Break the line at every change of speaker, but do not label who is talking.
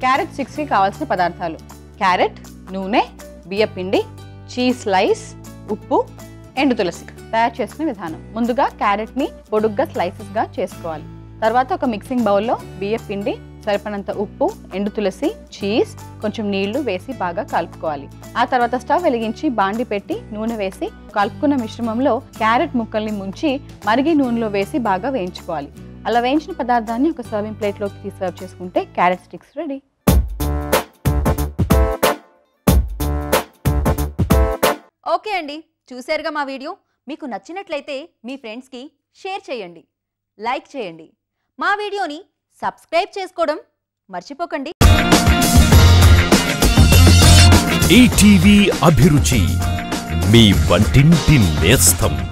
carrot స్టిక్స్కి కావాల్సిన పదార్థాలు carrot నూనె బియ్యపిండి చీజ్ స్లైస్ ఉప్పు ఎండు తులసి తయారు చేసుకునే విధానం ముందుగా క్యారెట్ని పొడుగ్గా స్లైసెస్గా చేసుకోవాలి తర్వాత ఒక మిక్సింగ్ బౌల్లో బియ్యపిండి సరిపడినంత ఉప్పు ఎండు తులసి చీజ్ కొంచెం నీళ్లు వేసి బాగా కలుపుకోవాలి ఆ తర్వాత స్టవ్ వెలిగించి బాండి పెట్టి నూనె వేసి కలుపుకున్న మిశ్రమంలో క్యారెట్ ముక్కల్ని ముంచి మరిగి నూనెలో వేసి బాగా వేయించుకోవాలి అలా వేయించిన పదార్థాన్ని ఒక సర్వింగ్ ప్లేట్లోకి తీసి సర్వ్ చేసుకుంటే క్యారెట్ స్టిక్స్ రెడీ
ఓకే అండి చూశారుగా మా వీడియో మీకు నచ్చినట్లయితే మీ ఫ్రెండ్స్కి షేర్ చేయండి లైక్ చేయండి మా వీడియోని సబ్స్క్రైబ్ చేసుకోవడం మర్చిపోకండి
ఈటీవీ అభిరుచి మీ వంటింటి నేస్తం